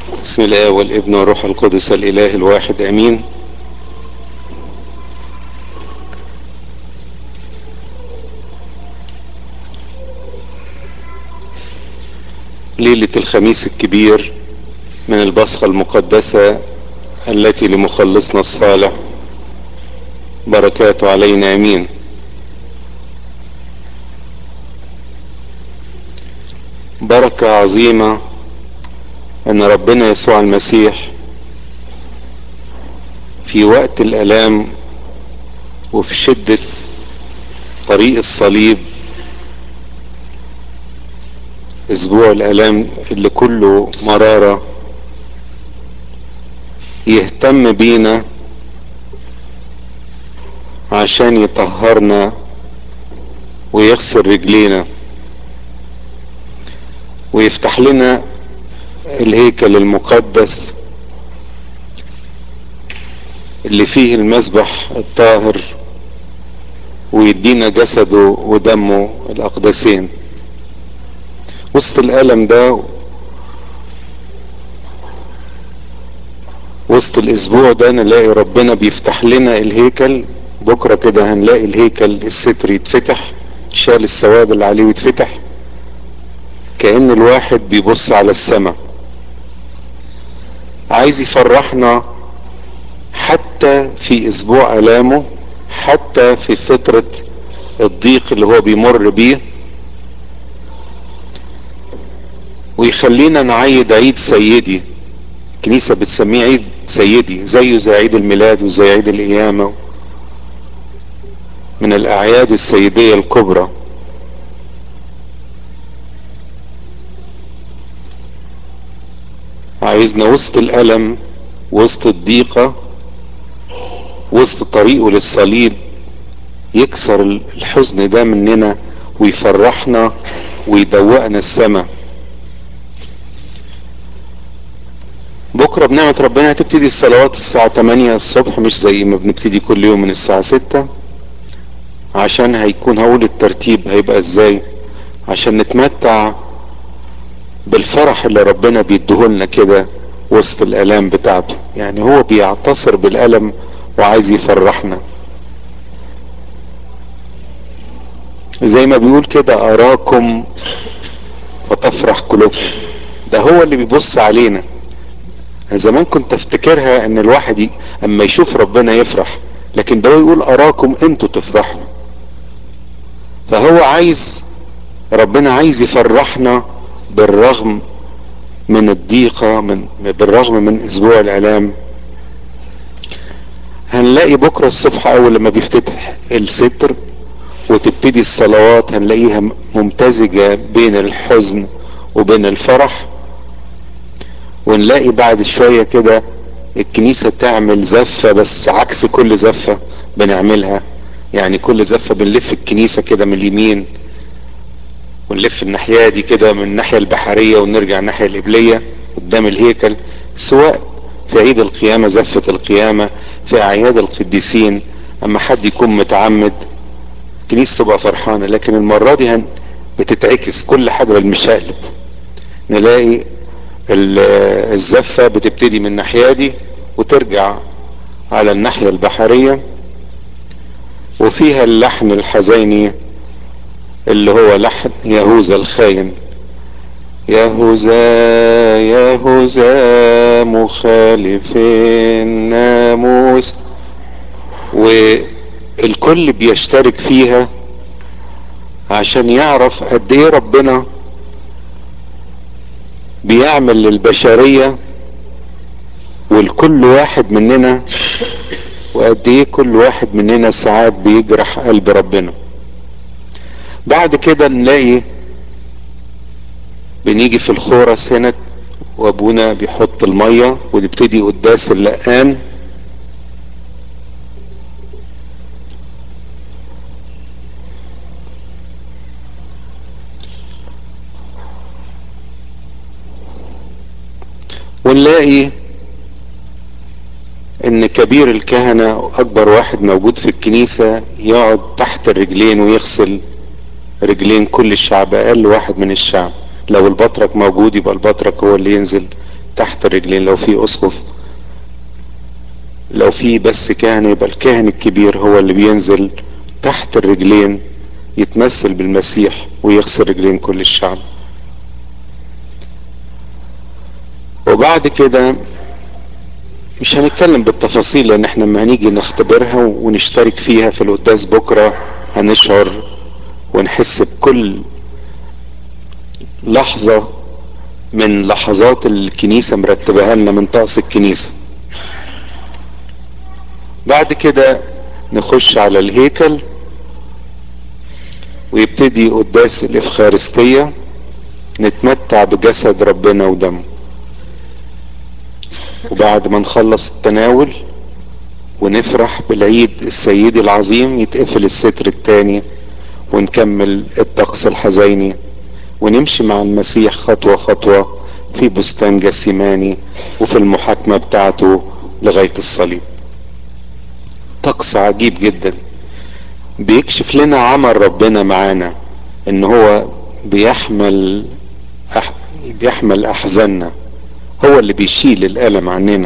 بسم الله والابن والروح القدس الاله الواحد امين ليلة الخميس الكبير من البصخة المقدسة التي لمخلصنا الصالح بركاته علينا امين بركة عظيمة ان ربنا يسوع المسيح في وقت الالام وفي شدة طريق الصليب اسبوع الالام اللي كله مرارة يهتم بينا عشان يطهرنا ويغسل رجلينا ويفتح لنا الهيكل المقدس اللي فيه المسبح الطاهر ويدينا جسده ودمه الاقدسين وسط الالم ده وسط الاسبوع ده نلاقي ربنا بيفتح لنا الهيكل بكره كده هنلاقي الهيكل الستر يتفتح شال السواد اللي عليه ويتفتح كأن الواحد بيبص على السماء عايز يفرحنا حتى في اسبوع الامه حتى في فترة الضيق اللي هو بيمر بيه ويخلينا نعيد عيد سيدي الكنيسة بتسميه عيد سيدي زيه زي عيد الميلاد وزي عيد القيامة من الأعياد السيدية الكبرى عايزنا وسط الألم وسط الضيقة وسط طريقه للصليب يكسر الحزن ده مننا ويفرحنا ويدوقنا السماء بكرة بنعمة ربنا هتبتدي الصلوات الساعة 8 الصبح مش زي ما بنبتدي كل يوم من الساعة 6 عشان هيكون هقول الترتيب هيبقى ازاي عشان نتمتع بالفرح اللي ربنا بيديهولنا كده وسط الالام بتاعته يعني هو بيعتصر بالالم وعايز يفرحنا زي ما بيقول كده اراكم فتفرح قلوبكم ده هو اللي بيبص علينا انا زمان كنت افتكرها ان الواحد ي... اما يشوف ربنا يفرح لكن ده يقول اراكم انتوا تفرحوا فهو عايز ربنا عايز يفرحنا بالرغم من الضيقة من بالرغم من اسبوع الالام هنلاقي بكرة الصبح اول لما بيفتتح الستر وتبتدي الصلوات هنلاقيها ممتزجة بين الحزن وبين الفرح ونلاقي بعد شوية كده الكنيسة تعمل زفة بس عكس كل زفة بنعملها يعني كل زفة بنلف الكنيسة كده من اليمين ونلف الناحية دي كده من الناحية البحرية ونرجع الناحية القبلية قدام الهيكل سواء في عيد القيامة زفة القيامة في أعياد القديسين أما حد يكون متعمد الكنيسة تبقى فرحانة لكن المرة دي هن بتتعكس كل حاجة بالمشقلب نلاقي الزفة بتبتدي من الناحية دي وترجع على الناحية البحرية وفيها اللحن الحزيني اللي هو لحن يهوذا الخاين يهوذا يهوذا مخالف الناموس والكل بيشترك فيها عشان يعرف قد ايه ربنا بيعمل للبشرية والكل واحد مننا وقد ايه كل واحد مننا ساعات بيجرح قلب ربنا بعد كده نلاقي بنيجي في الخورس هنا وابونا بيحط المية ونبتدي قداس اللقان ونلاقي ان كبير الكهنة اكبر واحد موجود في الكنيسة يقعد تحت الرجلين ويغسل رجلين كل الشعب اقل واحد من الشعب لو البطرك موجود يبقى البطرك هو اللي ينزل تحت الرجلين لو في اسقف لو في بس كاهن يبقى الكاهن الكبير هو اللي بينزل تحت الرجلين يتمثل بالمسيح ويغسل رجلين كل الشعب وبعد كده مش هنتكلم بالتفاصيل لان احنا لما هنيجي نختبرها ونشترك فيها في القداس بكره هنشعر ونحس بكل لحظه من لحظات الكنيسه مرتبها لنا من طقس الكنيسه بعد كده نخش على الهيكل ويبتدي قداس الافخارستيه نتمتع بجسد ربنا ودمه وبعد ما نخلص التناول ونفرح بالعيد السيدي العظيم يتقفل الستر التاني ونكمل الطقس الحزيني ونمشي مع المسيح خطوة خطوة في بستان جسيماني وفي المحاكمة بتاعته لغاية الصليب طقس عجيب جدا بيكشف لنا عمل ربنا معانا ان هو بيحمل أح... بيحمل احزاننا هو اللي بيشيل الألم عننا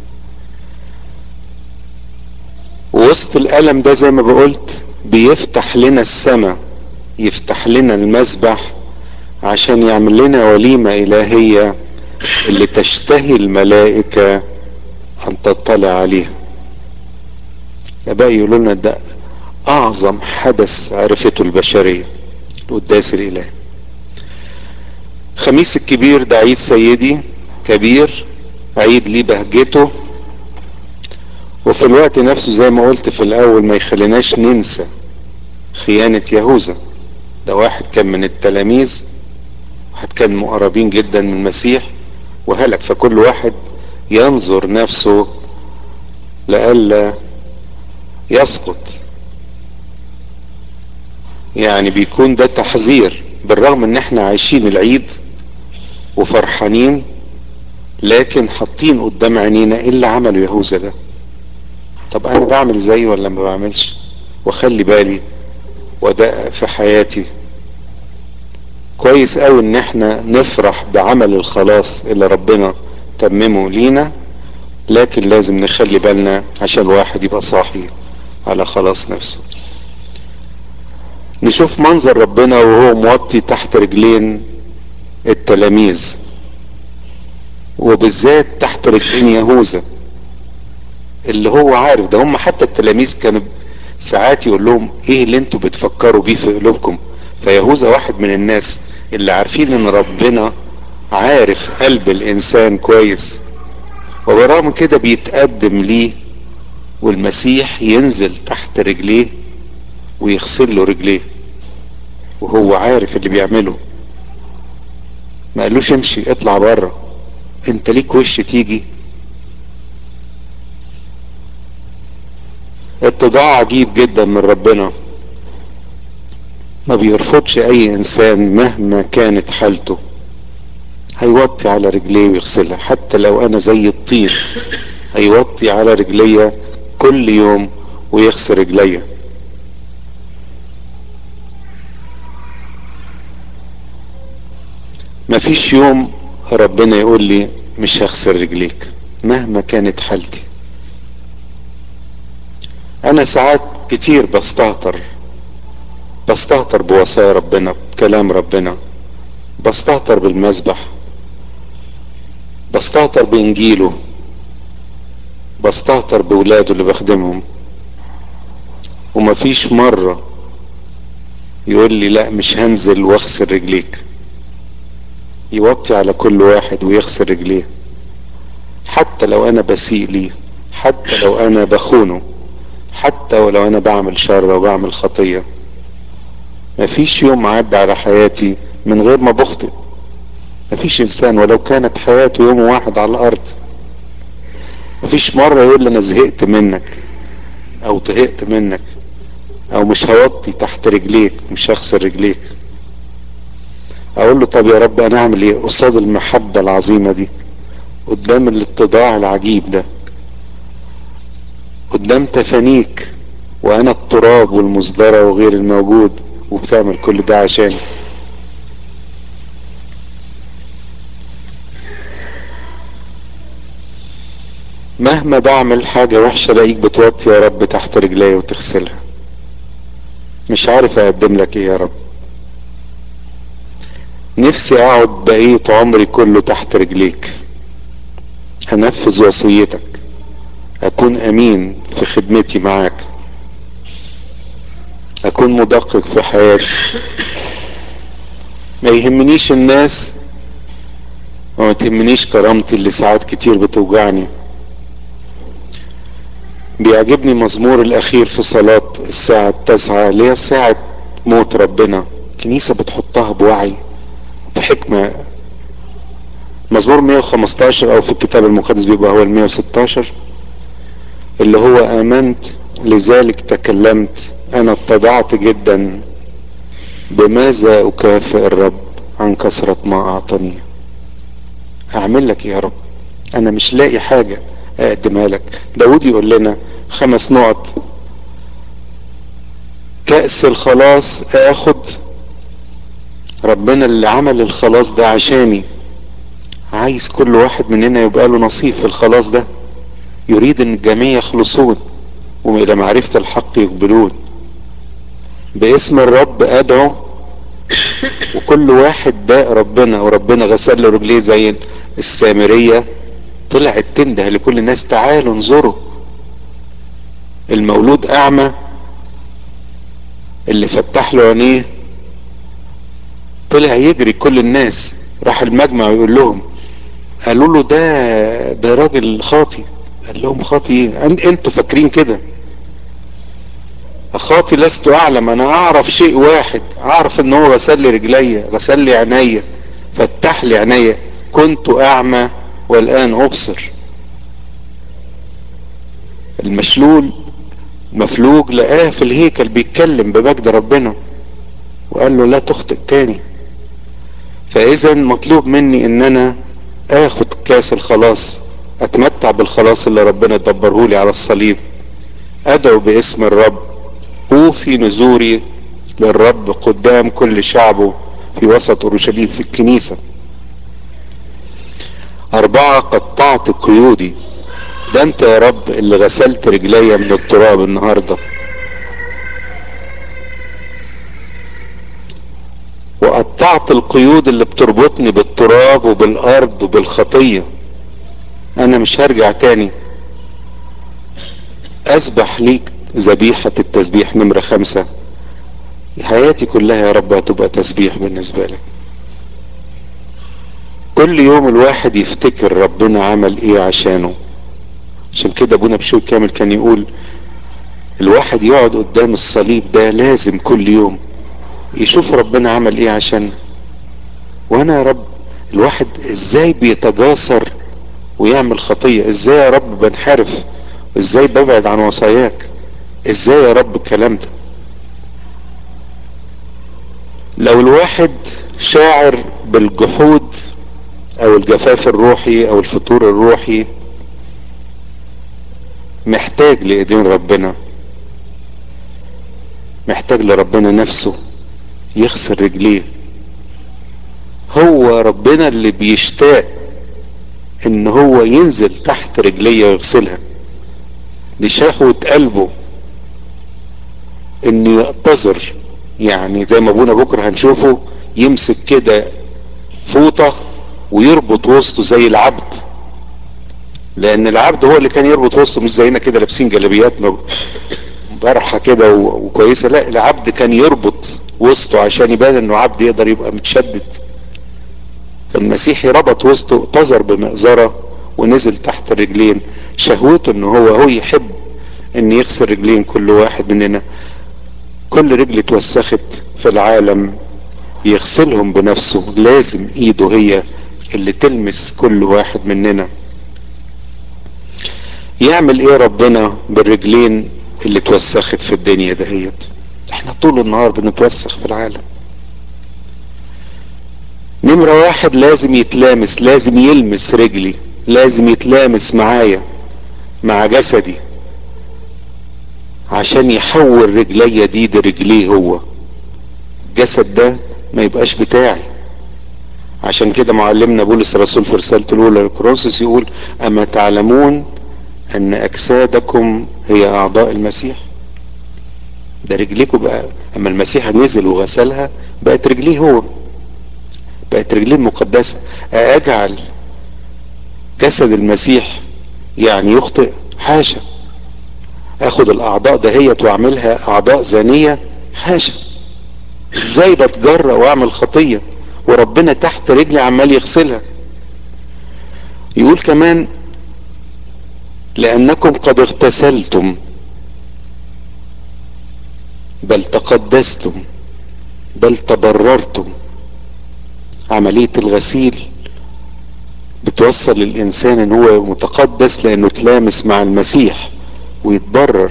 وسط الألم ده زي ما بقولت بيفتح لنا السماء يفتح لنا المسبح عشان يعمل لنا وليمة إلهية اللي تشتهي الملائكة أن تطلع عليها الآباء يقولوا لنا ده أعظم حدث عرفته البشرية القداس الإلهي خميس الكبير ده عيد سيدي كبير عيد ليه بهجته وفي الوقت نفسه زي ما قلت في الاول ما يخليناش ننسى خيانة يهوذا ده واحد كان من التلاميذ واحد كان مقربين جدا من المسيح وهلك فكل واحد ينظر نفسه لئلا يسقط يعني بيكون ده تحذير بالرغم ان احنا عايشين العيد وفرحانين لكن حاطين قدام عينينا ايه اللي عمله يهوذا ده طب انا بعمل زيه ولا ما بعملش واخلي بالي وادقق في حياتي كويس قوي ان احنا نفرح بعمل الخلاص اللي ربنا تممه لينا لكن لازم نخلي بالنا عشان الواحد يبقى صاحي على خلاص نفسه نشوف منظر ربنا وهو موطي تحت رجلين التلاميذ وبالذات تحت رجلين يهوذا اللي هو عارف ده هم حتى التلاميذ كانوا ساعات يقول لهم ايه اللي انتوا بتفكروا بيه في قلوبكم فيهوذا واحد من الناس اللي عارفين ان ربنا عارف قلب الانسان كويس وبرغم كده بيتقدم ليه والمسيح ينزل تحت رجليه ويغسل له رجليه وهو عارف اللي بيعمله ما قالوش امشي اطلع بره انت ليك وش تيجي اتضاع عجيب جدا من ربنا ما بيرفضش اي انسان مهما كانت حالته هيوطي على رجليه ويغسلها حتى لو انا زي الطين هيوطي على رجليا كل يوم ويغسل رجليا مفيش يوم ربنا يقول لي مش هغسل رجليك مهما كانت حالتي انا ساعات كتير بستهتر بستهتر بوصايا ربنا بكلام ربنا بستهتر بالمذبح بستهتر بانجيله بستهتر بولاده اللي بخدمهم ومفيش مرة يقول لي لا مش هنزل واغسل رجليك يوطي على كل واحد ويغسل رجليه حتى لو انا بسيء ليه حتى لو انا بخونه حتى ولو انا بعمل شر وبعمل خطية مفيش يوم عدى على حياتي من غير ما بخطئ مفيش انسان ولو كانت حياته يوم واحد على الارض مفيش مرة يقول لي انا زهقت منك او طهقت منك او مش هوطي تحت رجليك مش هغسل رجليك اقول له طب يا رب انا اعمل ايه قصاد المحبة العظيمة دي قدام الاتضاع العجيب ده قدام تفانيك وانا التراب والمصدرة وغير الموجود وبتعمل كل ده عشاني مهما بعمل حاجة وحشة الاقيك بتوطي يا رب تحت رجلي وتغسلها مش عارف اقدم لك ايه يا رب نفسي اقعد بقية عمري كله تحت رجليك انفذ وصيتك اكون امين في خدمتي معاك اكون مدقق في حياتي ما يهمنيش الناس وما تهمنيش كرامتي اللي ساعات كتير بتوجعني بيعجبني مزمور الاخير في صلاة الساعة التاسعة اللي هي ساعة موت ربنا الكنيسة بتحطها بوعي بحكمة مزمور 115 او في الكتاب المقدس بيبقى هو ال 116 اللي هو امنت لذلك تكلمت انا اتضعت جدا بماذا اكافئ الرب عن كثرة ما اعطاني اعمل لك يا رب انا مش لاقي حاجة اقدمها لك داود يقول لنا خمس نقط كأس الخلاص اخد ربنا اللي عمل الخلاص ده عشاني عايز كل واحد مننا يبقى له نصيب في الخلاص ده يريد ان الجميع يخلصون والى معرفة الحق يقبلون باسم الرب ادعو وكل واحد داء ربنا وربنا غسل له رجليه زي السامرية طلعت تنده لكل الناس تعالوا انظروا المولود اعمى اللي فتح له عينيه طلع يجري كل الناس راح المجمع ويقول لهم قالوا له ده ده راجل خاطي قال لهم خاطي ايه انتوا فاكرين كده اخاطي لست اعلم انا اعرف شيء واحد اعرف ان هو غسل لي رجليا غسل لي عينيا فتح لي عينيا كنت اعمى والان ابصر المشلول مفلوج لقاه في الهيكل بيتكلم بمجد ربنا وقال له لا تخطئ تاني فاذا مطلوب مني ان انا اخد كاس الخلاص اتمتع بالخلاص اللي ربنا دبره لي على الصليب ادعو باسم الرب اوفي نذوري للرب قدام كل شعبه في وسط اورشليم في الكنيسه اربعه قطعت قيودي ده انت يا رب اللي غسلت رجليا من التراب النهارده وقطعت القيود اللي بتربطني بالتراب وبالارض وبالخطيه انا مش هرجع تاني اسبح ليك ذبيحة التسبيح نمرة خمسة حياتي كلها يا رب هتبقى تسبيح بالنسبة لك كل يوم الواحد يفتكر ربنا عمل ايه عشانه عشان كده ابونا بشوي كامل كان يقول الواحد يقعد قدام الصليب ده لازم كل يوم يشوف ربنا عمل ايه عشان وانا يا رب الواحد ازاي بيتجاسر ويعمل خطية ازاي يا رب بنحرف ازاي ببعد عن وصاياك ازاي يا رب الكلام ده لو الواحد شاعر بالجحود او الجفاف الروحي او الفتور الروحي محتاج لايدين ربنا محتاج لربنا نفسه يغسل رجليه هو ربنا اللي بيشتاق ان هو ينزل تحت رجليه ويغسلها دي شهوة قلبه انه يعتذر يعني زي ما ابونا بكره هنشوفه يمسك كده فوطة ويربط وسطه زي العبد لان العبد هو اللي كان يربط وسطه مش زينا كده لابسين جلابيات برحة كده وكويسة لا العبد كان يربط وسطه عشان يبان انه عبد يقدر يبقى متشدد فالمسيح ربط وسطه اعتذر بمئزرة ونزل تحت الرجلين شهوته ان هو هو يحب ان يغسل رجلين كل واحد مننا كل رجل اتوسخت في العالم يغسلهم بنفسه لازم ايده هي اللي تلمس كل واحد مننا يعمل ايه ربنا بالرجلين اللي اتوسخت في الدنيا دهيت احنا طول النهار بنتوسخ في العالم نمرة واحد لازم يتلامس لازم يلمس رجلي لازم يتلامس معايا مع جسدي عشان يحول رجليا دي دي رجليه هو الجسد ده ما يبقاش بتاعي عشان كده معلمنا بولس الرسول في رسالته الاولى لكورنثوس يقول اما تعلمون ان اجسادكم هي اعضاء المسيح ده رجليكم بقى اما المسيح نزل وغسلها بقت رجليه هو بقت رجليه المقدسة اجعل جسد المسيح يعني يخطئ حاشا اخد الاعضاء دهيت واعملها اعضاء زانية حاشا ازاي بتجرأ واعمل خطية وربنا تحت رجلي عمال يغسلها يقول كمان لانكم قد اغتسلتم بل تقدستم بل تبررتم عملية الغسيل بتوصل الانسان ان هو متقدس لانه تلامس مع المسيح ويتبرر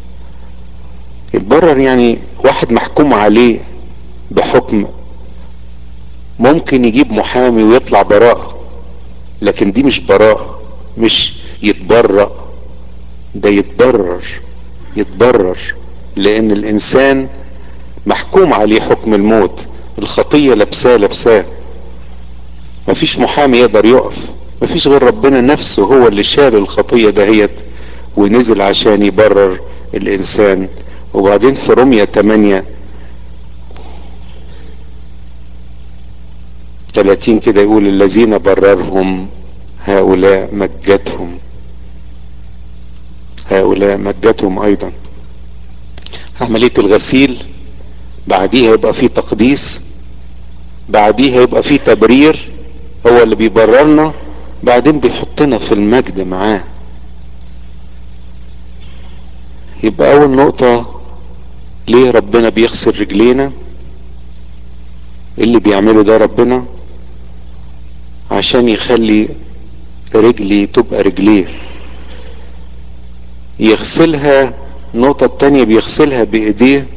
يتبرر يعني واحد محكوم عليه بحكم ممكن يجيب محامي ويطلع براءة لكن دي مش براءة مش يتبرأ ده يتبرر يتبرر لان الانسان محكوم عليه حكم الموت الخطية لبساه لبساه مفيش محامي يقدر يقف مفيش غير ربنا نفسه هو اللي شال الخطية دهيت ونزل عشان يبرر الانسان وبعدين في رمية 8 30 كده يقول الذين بررهم هؤلاء مجدهم هؤلاء مجدهم ايضا عملية الغسيل بعديها يبقى في تقديس بعديها يبقى في تبرير هو اللي بيبررنا بعدين بيحطنا في المجد معاه يبقى اول نقطة ليه ربنا بيغسل رجلينا اللي بيعمله ده ربنا عشان يخلي رجلي تبقى رجليه يغسلها النقطة التانية بيغسلها بإيديه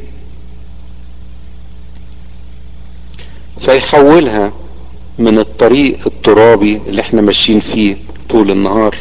فيحولها من الطريق الترابي اللي احنا ماشيين فيه طول النهار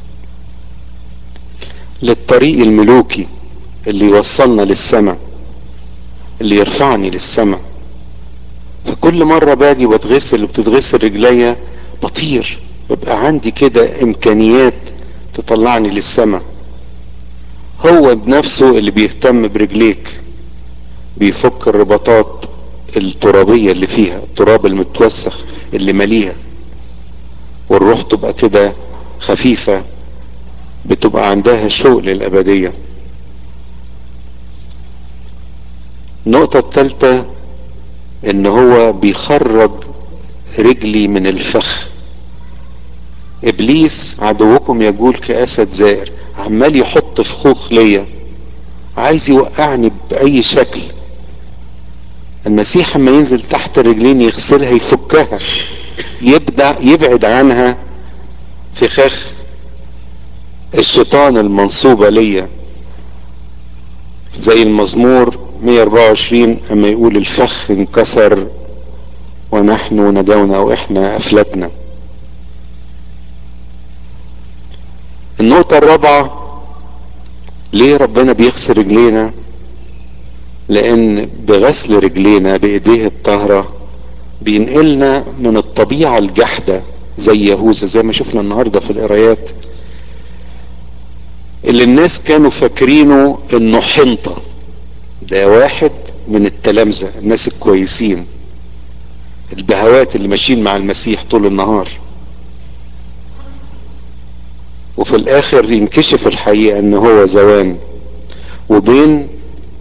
للطريق الملوكي اللي يوصلنا للسماء اللي يرفعني للسماء فكل مرة باجي واتغسل وبتتغسل رجليا بطير ببقى عندي كده امكانيات تطلعني للسماء هو بنفسه اللي بيهتم برجليك بيفك الرباطات الترابية اللي فيها التراب المتوسخ اللي مليها والروح تبقى كده خفيفة بتبقى عندها شوق للأبدية النقطة الثالثة ان هو بيخرج رجلي من الفخ ابليس عدوكم يقول كاسد زائر عمال يحط فخوخ ليا عايز يوقعني باي شكل المسيح اما ينزل تحت الرجلين يغسلها يفكها يبدع يبعد عنها فخاخ الشيطان المنصوبة ليا زي المزمور 124 اما يقول الفخ انكسر ونحن نجونا واحنا افلتنا النقطة الرابعة ليه ربنا بيغسل رجلينا لان بغسل رجلينا بايديه الطاهرة بينقلنا من الطبيعة الجحدة زي يهوذا زي ما شفنا النهاردة في القرايات اللي الناس كانوا فاكرينه انه حنطة ده واحد من التلامذة الناس الكويسين البهوات اللي ماشيين مع المسيح طول النهار وفي الاخر ينكشف الحقيقة ان هو زوان وبين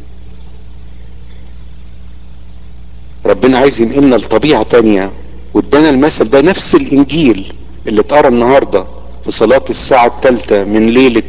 ربنا عايز ينقلنا لطبيعة تانية وادانا المثل ده نفس الانجيل اللي اتقرا النهاردة في صلاة الساعة الثالثة من ليلة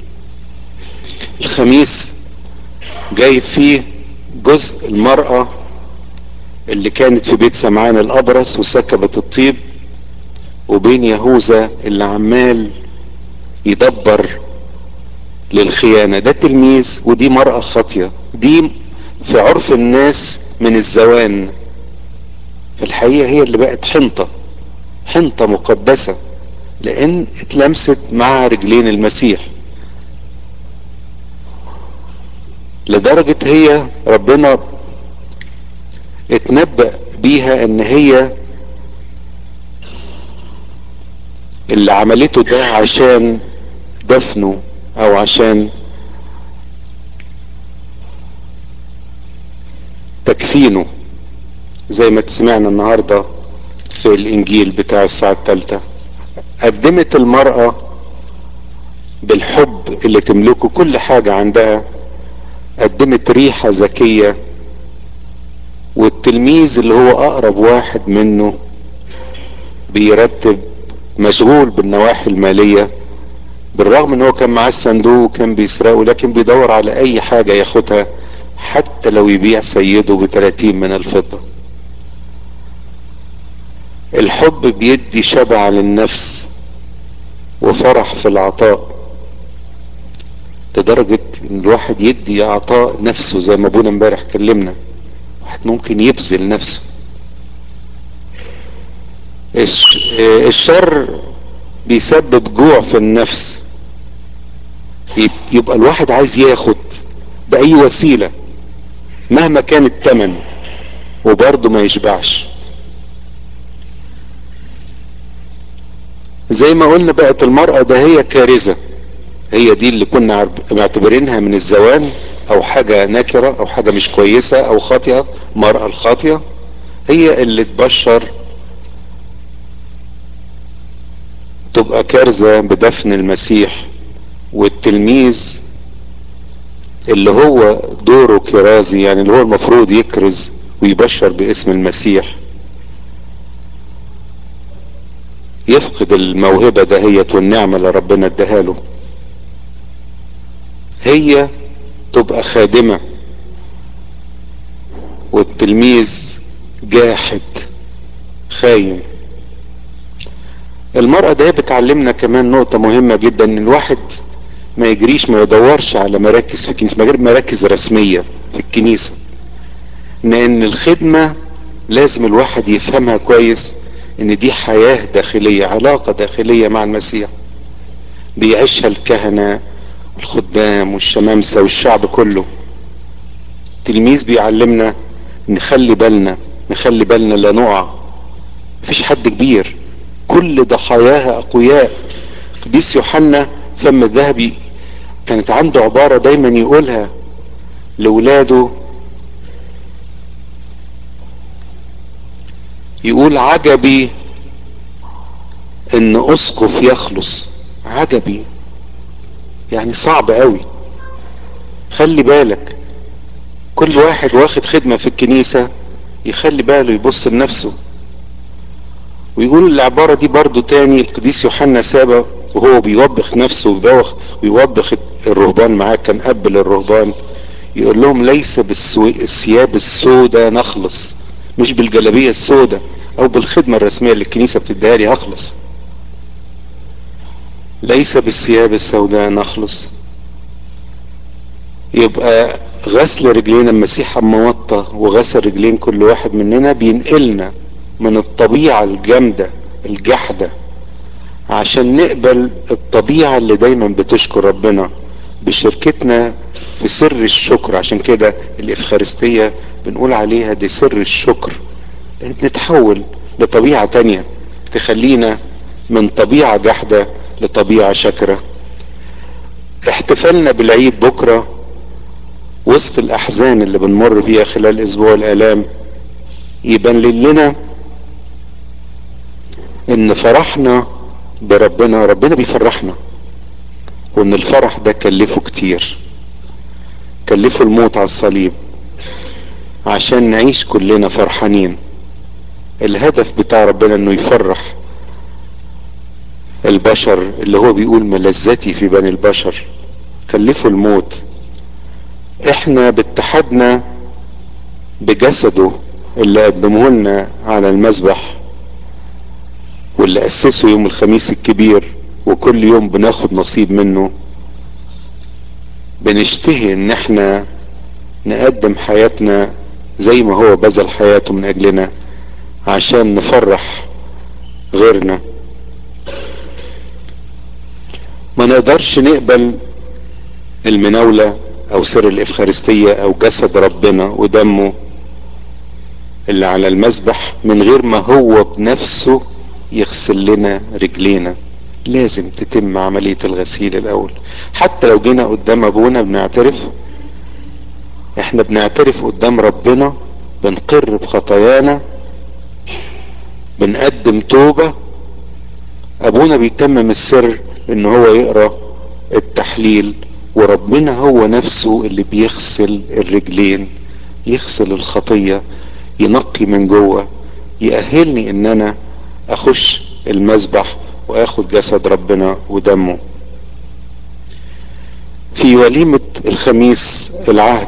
الخميس جاي فيه جزء المرأة اللي كانت في بيت سمعان الأبرص وسكبت الطيب وبين يهوذا اللي عمال يدبر للخيانة ده تلميذ ودي مرأة خاطية دي في عرف الناس من الزوان في الحقيقة هي اللي بقت حنطة حنطة مقدسة لأن اتلمست مع رجلين المسيح لدرجة هي ربنا اتنبأ بيها ان هي اللي عملته ده عشان دفنه او عشان تكفينه زي ما سمعنا النهاردة في الانجيل بتاع الساعة الثالثة قدمت المرأة بالحب اللي تملكه كل حاجة عندها قدمت ريحة ذكية والتلميذ اللي هو اقرب واحد منه بيرتب مشغول بالنواحي المالية بالرغم ان هو كان معاه الصندوق وكان بيسرقه لكن بيدور على اي حاجة ياخدها حتى لو يبيع سيده بتلاتين من الفضة الحب بيدي شبع للنفس وفرح في العطاء لدرجة ان الواحد يدي عطاء نفسه زي ما ابونا امبارح كلمنا واحد ممكن يبذل نفسه الشر بيسبب جوع في النفس يبقى الواحد عايز ياخد بأي وسيلة مهما كان التمن وبرضه ما يشبعش زي ما قلنا بقت المرأة ده هي كارثة هي دي اللي كنا معتبرينها من الزوال او حاجة نكرة او حاجة مش كويسة او خاطئة المرأة الخاطئة هي اللي تبشر تبقى كارثة بدفن المسيح والتلميذ اللي هو دوره كرازي يعني اللي هو المفروض يكرز ويبشر باسم المسيح يفقد الموهبة دهيت والنعمة اللي ربنا اداها له هي تبقى خادمة والتلميذ جاحد خاين المرأة ده بتعلمنا كمان نقطة مهمة جدا ان الواحد ما يجريش ما يدورش على مراكز في الكنيسة غير مراكز رسمية في الكنيسة لان الخدمة لازم الواحد يفهمها كويس ان دي حياة داخلية علاقة داخلية مع المسيح بيعيشها الكهنة الخدام والشمامسة والشعب كله التلميذ بيعلمنا نخلي بالنا نخلي بالنا لا نقع مفيش حد كبير كل ضحاياها اقوياء قديس يوحنا فم الذهبي كانت عنده عبارة دايما يقولها لولاده يقول عجبي ان اسقف يخلص عجبي يعني صعب قوي خلي بالك كل واحد واخد خدمة في الكنيسة يخلي باله يبص لنفسه ويقول العبارة دي برضو تاني القديس يوحنا سابا وهو بيوبخ نفسه ويبوخ ويوبخ الرهبان معاه كان اب للرهبان يقول لهم ليس بالثياب السوداء نخلص مش بالجلابيه السوداء او بالخدمه الرسميه اللي الكنيسه بتديها لي هخلص ليس بالثياب السوداء نخلص يبقى غسل رجلينا المسيح اما وطى وغسل رجلين كل واحد مننا بينقلنا من الطبيعه الجامده الجحده عشان نقبل الطبيعة اللي دايما بتشكر ربنا بشركتنا في سر الشكر عشان كده الإفخارستية بنقول عليها دي سر الشكر لأن بنتحول لطبيعة تانية تخلينا من طبيعة جحدة لطبيعة شاكرة احتفالنا بالعيد بكرة وسط الأحزان اللي بنمر فيها خلال أسبوع الآلام يبان لنا إن فرحنا بربنا ربنا بيفرحنا وان الفرح ده كلفه كتير كلفه الموت على الصليب عشان نعيش كلنا فرحانين الهدف بتاع ربنا انه يفرح البشر اللي هو بيقول ملذتي في بني البشر كلفه الموت احنا باتحادنا بجسده اللي قدمه لنا على المذبح واللي أسسه يوم الخميس الكبير وكل يوم بناخد نصيب منه بنشتهي ان احنا نقدم حياتنا زي ما هو بذل حياته من اجلنا عشان نفرح غيرنا ما نقدرش نقبل المناولة او سر الافخارستية او جسد ربنا ودمه اللي على المذبح من غير ما هو بنفسه يغسل لنا رجلينا لازم تتم عملية الغسيل الاول حتى لو جينا قدام ابونا بنعترف احنا بنعترف قدام ربنا بنقر بخطايانا بنقدم توبة ابونا بيتمم السر ان هو يقرا التحليل وربنا هو نفسه اللي بيغسل الرجلين يغسل الخطية ينقي من جوه يأهلني ان انا اخش المذبح واخد جسد ربنا ودمه في وليمة الخميس العهد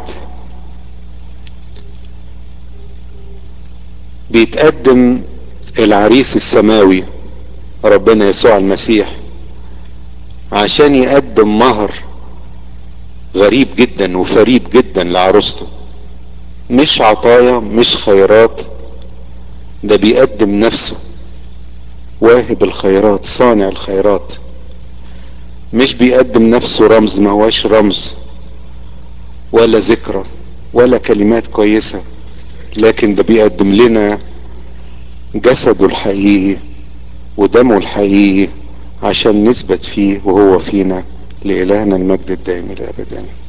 بيتقدم العريس السماوي ربنا يسوع المسيح عشان يقدم مهر غريب جدا وفريد جدا لعروسته مش عطايا مش خيرات ده بيقدم نفسه واهب الخيرات صانع الخيرات مش بيقدم نفسه رمز ما هوش رمز ولا ذكرى ولا كلمات كويسة لكن ده بيقدم لنا جسده الحقيقي ودمه الحقيقي عشان نثبت فيه وهو فينا لإلهنا المجد الدائم إلى أبد